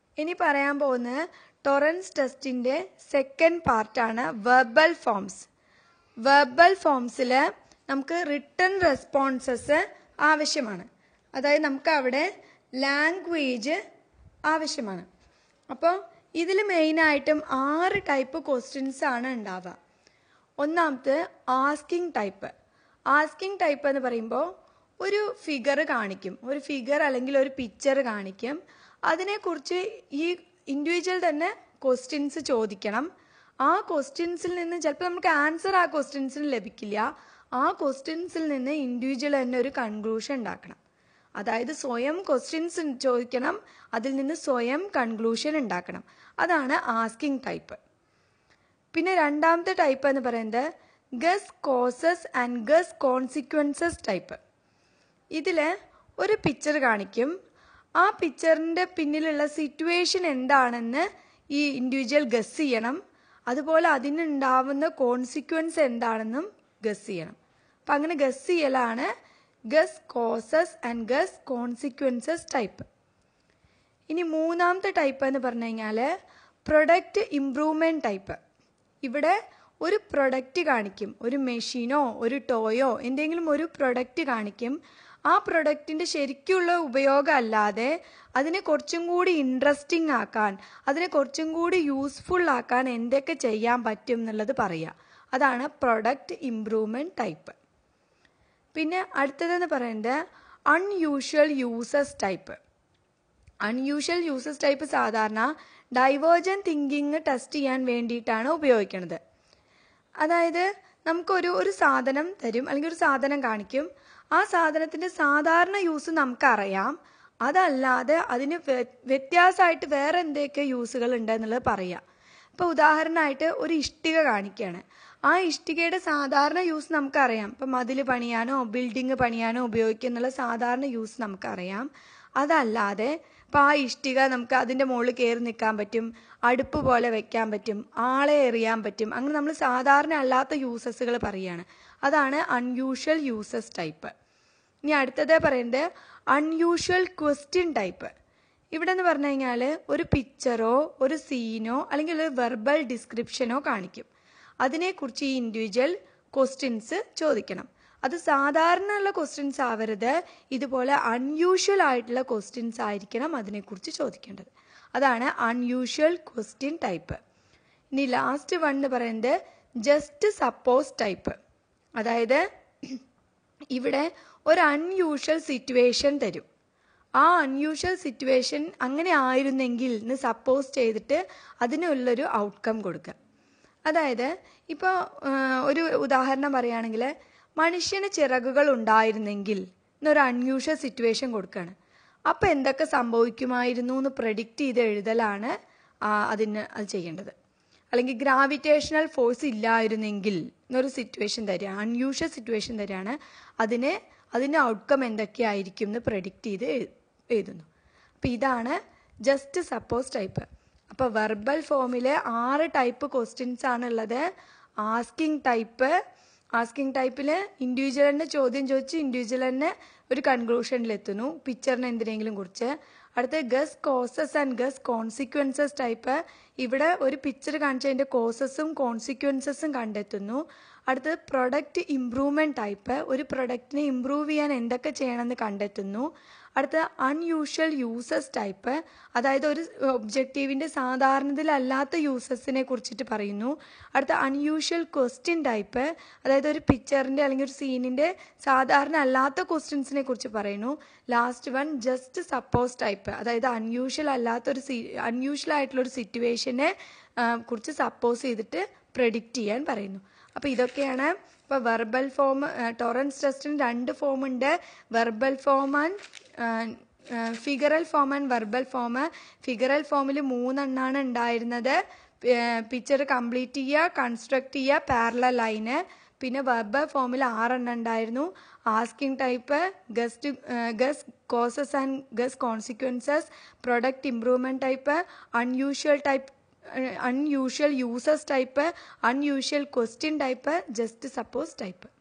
ഇനി പറയാൻ പോകുന്നത് ടൊറൻസ് ടെസ്റ്റിന്റെ സെക്കൻഡ് പാർട്ടാണ് വെർബൽ ഫോംസ് വെർബൽ ഫോംസിൽ നമുക്ക് റിട്ടേൺ റെസ്പോൺസസ് ആവശ്യമാണ് അതായത് നമുക്ക് അവിടെ ലാംഗ്വേജ് ആവശ്യമാണ് അപ്പോൾ ഇതിൽ മെയിനായിട്ടും ആറ് ടൈപ്പ് ക്വസ്റ്റ്യൻസ് ആണ് ഉണ്ടാവുക ഒന്നാമത്തെ ആസ്കിങ് ടൈപ്പ് ആസ്കിങ് ടൈപ്പ് എന്ന് പറയുമ്പോൾ ഒരു ഫിഗർ കാണിക്കും ഒരു ഫിഗർ അല്ലെങ്കിൽ ഒരു പിക്ചർ കാണിക്കും അതിനെക്കുറിച്ച് ഈ ഇൻഡിവിജ്വൽ തന്നെ ക്വസ്റ്റ്യൻസ് ചോദിക്കണം ആ ക്വസ്റ്റ്യൻസിൽ നിന്ന് ചിലപ്പോൾ നമുക്ക് ആൻസർ ആ ക്വസ്റ്റ്യൻസിന് ലഭിക്കില്ല ആ ക്വസ്റ്റ്യൻസിൽ നിന്ന് ഇൻഡിവിജ്വൽ തന്നെ ഒരു കൺക്ലൂഷൻ ഉണ്ടാക്കണം അതായത് സ്വയം ക്വസ്റ്റ്യൻസ് ചോദിക്കണം അതിൽ നിന്ന് സ്വയം കൺക്ലൂഷൻ ഉണ്ടാക്കണം അതാണ് ആസ്കിങ് ടൈപ്പ് പിന്നെ രണ്ടാമത്തെ ടൈപ്പ് എന്ന് പറയുന്നത് guess causes and guess consequences type ഇതിൽ ഒരു പിക്ചർ കാണിക്കും ആ പിക്ചറിൻ്റെ പിന്നിലുള്ള സിറ്റുവേഷൻ എന്താണെന്ന് ഈ ഇൻഡിവിജ്വൽ ഗസ് ചെയ്യണം അതുപോലെ അതിനുണ്ടാവുന്ന കോൺസിക്വൻസ് എന്താണെന്നും ഗസ് ചെയ്യണം അപ്പം അങ്ങനെ ഗസ് ചെയ്യലാണ് guess causes and guess consequences type ഇനി മൂന്നാമത്തെ ടൈപ്പ് എന്ന് പറഞ്ഞു കഴിഞ്ഞാൽ പ്രൊഡക്റ്റ് ഇംപ്രൂവ്മെൻറ്റ് ടൈപ്പ് ഇവിടെ ഒരു പ്രൊഡക്റ്റ് കാണിക്കും ഒരു മെഷീനോ ഒരു ടോയോ എന്തെങ്കിലും ഒരു പ്രൊഡക്റ്റ് കാണിക്കും ആ പ്രൊഡക്റ്റിൻ്റെ ശരിക്കുള്ള ഉപയോഗം അല്ലാതെ അതിനെ കുറച്ചും കൂടി ഇൻട്രസ്റ്റിംഗ് ആക്കാൻ അതിനെ കുറച്ചും കൂടി യൂസ്ഫുൾ ആക്കാൻ എന്തൊക്കെ ചെയ്യാൻ പറ്റും എന്നുള്ളത് പറയുക അതാണ് പ്രൊഡക്റ്റ് ഇംപ്രൂവ്മെൻറ്റ് ടൈപ്പ് പിന്നെ അടുത്തതെന്ന് പറയുന്നത് unusual uses type unusual uses type സാധാരണ ഡൈവേർജൻ തിങ്കിങ് ടെസ്റ്റ് ചെയ്യാൻ വേണ്ടിയിട്ടാണ് ഉപയോഗിക്കുന്നത് അതായത് നമുക്കൊരു ഒരു സാധനം തരും അല്ലെങ്കിൽ ഒരു സാധനം കാണിക്കും ആ സാധനത്തിന്റെ സാധാരണ യൂസ് നമുക്കറിയാം അതല്ലാതെ അതിന് വ്യത്യാസമായിട്ട് വേറെ എന്തൊക്കെ യൂസുകൾ ഉണ്ട് എന്നുള്ളത് പറയാം ഇപ്പോൾ ഉദാഹരണമായിട്ട് ഒരു ഇഷ്ടിക കാണിക്കുകയാണ് ആ ഇഷ്ടികയുടെ സാധാരണ യൂസ് നമുക്കറിയാം ഇപ്പം മതിൽ പണിയാനോ ബിൽഡിംഗ് പണിയാനോ ഉപയോഗിക്കുന്നുള്ള സാധാരണ യൂസ് നമുക്കറിയാം അതല്ലാതെ ഇപ്പം ആ ഇഷ്ടിക നമുക്ക് അതിൻ്റെ മുകളിൽ കയറി നിൽക്കാൻ പറ്റും അടുപ്പ് പോലെ വെക്കാൻ പറ്റും ആളെ എറിയാൻ പറ്റും അങ്ങനെ നമ്മൾ സാധാരണ അല്ലാത്ത യൂസസുകൾ പറയുകയാണ് അതാണ് അൺയൂഷ്വൽ യൂസസ് ടൈപ്പ് ഇനി അടുത്തത് പറയുന്നത് അൺയൂഷ്വൽ ക്വസ്റ്റ്യൻ ടൈപ്പ് ഇവിടെ എന്ന് പറഞ്ഞു കഴിഞ്ഞാൽ ഒരു പിക്ചറോ ഒരു സീനോ അല്ലെങ്കിൽ ഒരു വെർബൽ ഡിസ്ക്രിപ്ഷനോ കാണിക്കും അതിനെക്കുറിച്ച് ഈ ഇൻഡിവിജ്വൽ ക്വസ്റ്റ്യൻസ് ചോദിക്കണം അത് സാധാരണ ഉള്ള ക്വസ്റ്റ്യൻസ് ആവരുത് ഇതുപോലെ അൺയൂഷ്വൽ ആയിട്ടുള്ള ക്വസ്റ്റ്യൻസ് ആയിരിക്കണം അതിനെക്കുറിച്ച് ചോദിക്കേണ്ടത് അതാണ് അൺയൂഷ്വൽ ക്വസ്റ്റ്യൻ ടൈപ്പ് ഇനി ലാസ്റ്റ് വൺ എന്ന് പറയുന്നത് ജസ്റ്റ് സപ്പോസ് ടൈപ്പ് അതായത് ഇവിടെ ഒരു അൺയൂഷ്വൽ സിറ്റുവേഷൻ തരും ആ അൺയൂഷ്വൽ സിറ്റുവേഷൻ അങ്ങനെ ആയിരുന്നെങ്കിൽ എന്ന് സപ്പോസ് ചെയ്തിട്ട് അതിനുള്ളൊരു ഔട്ട്കം കൊടുക്കുക അതായത് ഇപ്പോൾ ഒരു ഉദാഹരണം പറയുകയാണെങ്കിൽ മനുഷ്യന് ചിറകുകൾ ഉണ്ടായിരുന്നെങ്കിൽ എന്നൊരു അൺയൂഷ്വൽ സിറ്റുവേഷൻ കൊടുക്കുകയാണ് അപ്പം എന്തൊക്കെ സംഭവിക്കുമായിരുന്നു എന്ന് പ്രഡിക്റ്റ് ചെയ്ത് എഴുതലാണ് അതിന് അത് ചെയ്യേണ്ടത് അല്ലെങ്കിൽ ഗ്രാവിറ്റേഷണൽ ഫോഴ്സ് ഇല്ലായിരുന്നെങ്കിൽ എന്നൊരു സിറ്റുവേഷൻ തരിക അൺയൂഷ്വൽ സിറ്റുവേഷൻ തരികയാണ് അതിന് അതിൻ്റെ ഔട്ട്കം എന്തൊക്കെയായിരിക്കും എന്ന് പ്രഡിക്റ്റ് ചെയ്ത് എഴുതുന്നു അപ്പം ഇതാണ് ജസ്റ്റ് സപ്പോസ് ടൈപ്പ് അപ്പോൾ വെർബൽ ഫോമിൽ ആറ് ടൈപ്പ് ക്വസ്റ്റ്യൻസ് ആണ് ഉള്ളത് ആസ്കിങ് ടൈപ്പ് ആസ്കിങ് ടൈപ്പിൽ ഇൻഡിവിജ്വൽ തന്നെ ചോദ്യം ചോദിച്ച് ഇൻഡിവിജ്വൽ തന്നെ ഒരു കൺക്ലൂഷനിലെത്തുന്നു പിക്ചറിനെ എന്തിനെങ്കിലും കുറിച്ച് അടുത്ത guess causes and guess consequences type ഇവിടെ ഒരു പിക്ചർ കാണിച്ചതിൻ്റെ കോസസും കോൺസിക്വൻസസും കണ്ടെത്തുന്നു അടുത്തത് പ്രൊഡക്റ്റ് ഇംപ്രൂവ്മെൻറ്റ് ടൈപ്പ് ഒരു പ്രൊഡക്റ്റിനെ ഇംപ്രൂവ് ചെയ്യാൻ എന്തൊക്കെ ചെയ്യണമെന്ന് കണ്ടെത്തുന്നു അടുത്ത അൺയൂഷ്വൽ യൂസസ് ടൈപ്പ് അതായത് ഒരു ഒബ്ജക്റ്റീവിൻ്റെ സാധാരണത്തിലല്ലാത്ത യൂസസിനെ കുറിച്ചിട്ട് പറയുന്നു അടുത്ത അൺയൂഷ്വൽ ക്വസ്റ്റ്യൻ ടൈപ്പ് അതായത് ഒരു പിക്ചറിൻ്റെ അല്ലെങ്കിൽ ഒരു സീനിൻ്റെ സാധാരണ അല്ലാത്ത ക്വസ്റ്റ്യൻസിനെ കുറിച്ച് പറയുന്നു last one just suppose type അതായത് അൺയൂഷ്വൽ അല്ലാത്തൊരു സി അൺയൂഷ്വൽ ആയിട്ടുള്ള ഒരു സിറ്റുവേഷനെ കുറിച്ച് സപ്പോസ് ചെയ്തിട്ട് പ്രഡിക്റ്റ് ചെയ്യാൻ പറയുന്നു അപ്പോൾ ഇതൊക്കെയാണ് ഇപ്പോൾ വെർബൽ ഫോം ടൊറൻസ് ടെസ്റ്റിന് രണ്ട് ഫോം ഉണ്ട് verbal form and figural form and verbal form figural ഫോമിൽ മൂന്നെണ്ണാണ് ഉണ്ടായിരുന്നത് പിക്ചർ കംപ്ലീറ്റ് ചെയ്യുക കൺസ്ട്രക്ട് ചെയ്യുക പാരലൽ ലൈന് പിന്നെ വെർബൽ ഫോമിൽ ആറെണ്ണം ഉണ്ടായിരുന്നു asking type guest guess causes and guess consequences product improvement type unusual type unusual uses type unusual question type just suppose type